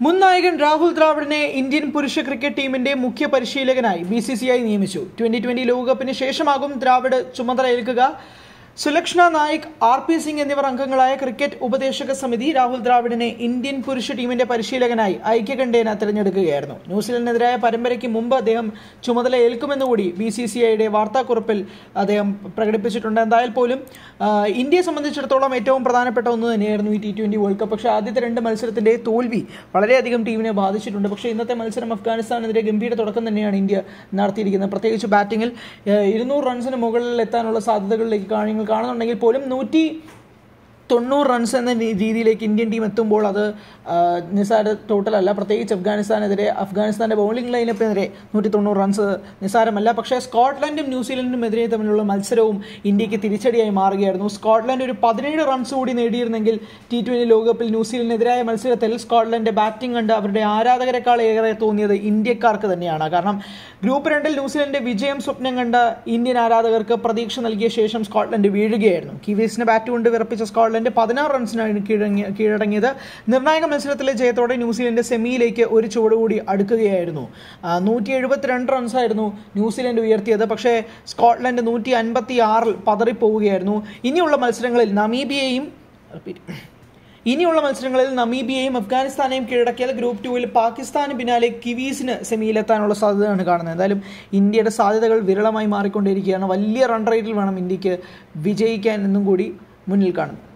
മുൻ നായകൻ രാഹുൽ ദ്രാവിഡിനെ ഇന്ത്യൻ പുരുഷ ക്രിക്കറ്റ് ടീമിന്റെ മുഖ്യ പരിശീലകനായി ബി സി സി ഐ നിയമിച്ചു ട്വന്റി ട്വന്റി ലോകകപ്പിന് ശേഷമാകും ദ്രാവിഡ് ചുമതല ഏൽക്കുക സുലക്ഷണ നായിക് ആർ പി സിംഗ് എന്നിവർ അംഗങ്ങളായ ക്രിക്കറ്റ് ഉപദേശക സമിതി രാഹുൽ ദ്രാവിഡിനെ ഇന്ത്യൻ പുരുഷ ടീമിന്റെ പരിശീലകനായി ഐക്യകണ്ഠേന തിരഞ്ഞെടുക്കുകയായിരുന്നു ന്യൂസിലൻഡിനെതിരായ പരമ്പരയ്ക്ക് മുമ്പ് അദ്ദേഹം ചുമതല ഏൽക്കുമെന്നുകൂടി ബി സി സി ഐയുടെ വാർത്താക്കുറിപ്പിൽ അദ്ദേഹം പ്രകടിപ്പിച്ചിട്ടുണ്ട് എന്തായാൽ പോലും ആ, ഇന്ത്യയെ സംബന്ധിച്ചിടത്തോളം ഏറ്റവും പ്രധാനപ്പെട്ട ഒന്ന് തന്നെയായിരുന്നു ഈ ടി ട്വന്റി വേൾഡ് കപ്പ് പക്ഷേ ആദ്യത്തെ രണ്ട് മത്സരത്തിന്റെ തോൽവി വളരെയധികം ടീമിനെ ബാധിച്ചിട്ടുണ്ട് പക്ഷേ ഇന്നത്തെ മത്സരം അഫ്ഗാനിസ്ഥാനെതിരെ ഗംഭീര തുടക്കം തന്നെയാണ് ഇന്ത്യ നടത്തിയിരിക്കുന്നത് പ്രത്യേകിച്ച് ബാറ്റിങ്ങിൽ ഇരുന്നൂറ് റൺസിന് മുകളിൽ എത്താനുള്ള സാധ്യതകളിലേക്ക് കാര്യങ്ങൾ കാണുന്നുണ്ടെങ്കിൽ പോലും നൂറ്റി തൊണ്ണൂറ് റൺസ് എന്ന രീ- രീതിയിലേക്ക് ഇന്ത്യൻ ടീം എത്തുമ്പോൾ അത് ആ, നിസ്സാര ടോട്ടൽ അല്ല പ്രത്യേകിച്ച് അഫ്ഗാനിസ്ഥാനെതിരെ അഫ്ഗാനിസ്ഥാന്റെ ബൗളിംഗ് ലൈനപ്പിനെതിരെ നൂറ്റി തൊണ്ണൂറ് റൺസ് നിസ്സാരമല്ല പക്ഷേ സ്കോട്ട്ലൻഡും ന്യൂസിലൻഡും എതിരെ തമ്മിലുള്ള മത്സരവും ഇന്ത്യക്ക് തിരിച്ചടിയായി മാറുകയായിരുന്നു സ്കോട്ട്ലൻഡ് ഒരു പതിനേഴ് റൺസ് കൂടി നേടിയിരുന്നെങ്കിൽ ടി ട്വന്റി ലോകകപ്പിൽ ന്യൂസിലൻഡിനെതിരായ മത്സരത്തിൽ സ്കോട്ട്ലൻഡ് ബാറ്റിംഗ് കണ്ട് അവരുടെ ആരാധകരെക്കാൾ ഏറെ തോന്നിയത് ഇന്ത്യക്കാർക്ക് തന്നെയാണ് കാരണം ഗ്രൂപ്പ് രണ്ടിൽ ന്യൂസിലൻഡ് വിജയം സ്വപ്നം കണ്ട ഇന്ത്യൻ ആരാധകർക്ക് പ്രതീക്ഷ നൽകിയ ശേഷം സ്കോട്ട്ലൻഡ് വീഴുകയായിരുന്നു കിവീസിനെ ബാറ്റ് കൊണ്ട് വിറപ്പിച്ച സ്കോട്ട്ലൻഡ് പതിനാറ് റൺസിനാണ് കീഴടങ്ങി കീഴടങ്ങിയത് നിർണായക മത്സരത്തിലെ ജയത്തോടെ ന്യൂസിലൻഡ് സെമിയിലേക്ക് ഒരു ചുവട് കൂടി അടുക്കുകയായിരുന്നു നൂറ്റി എഴുപത്തിരണ്ട് റൺസായിരുന്നു ന്യൂസിലൻഡ് ഉയർത്തിയത് പക്ഷേ സ്കോട്ട്ലൻഡ് നൂറ്റി അൻപത്തി ആറിൽ പതറിപ്പോവുകയായിരുന്നു ഇനിയുള്ള മത്സരങ്ങളിൽ നമീബിയയും repeat. ഇനിയുള്ള മത്സരങ്ങളിൽ നമീബിയയും അഫ്ഗാനിസ്ഥാനെയും കീഴടക്കിയാൽ ഗ്രൂപ്പ് ടൂവിൽ പാകിസ്ഥാന് പിന്നാലെ കിവീസിന് സെമിയിലെത്താനുള്ള സാധ്യതയാണ് കാണുന്നത് എന്തായാലും ഇന്ത്യയുടെ സാധ്യതകൾ വിരളമായി മാറിക്കൊണ്ടിരിക്കുകയാണ് വലിയ റൺ റേറ്റിൽ വേണം ഇന്ത്യക്ക് വിജയിക്കാൻ എന്നും കൂടി മുന്നിൽ കാണുന്നു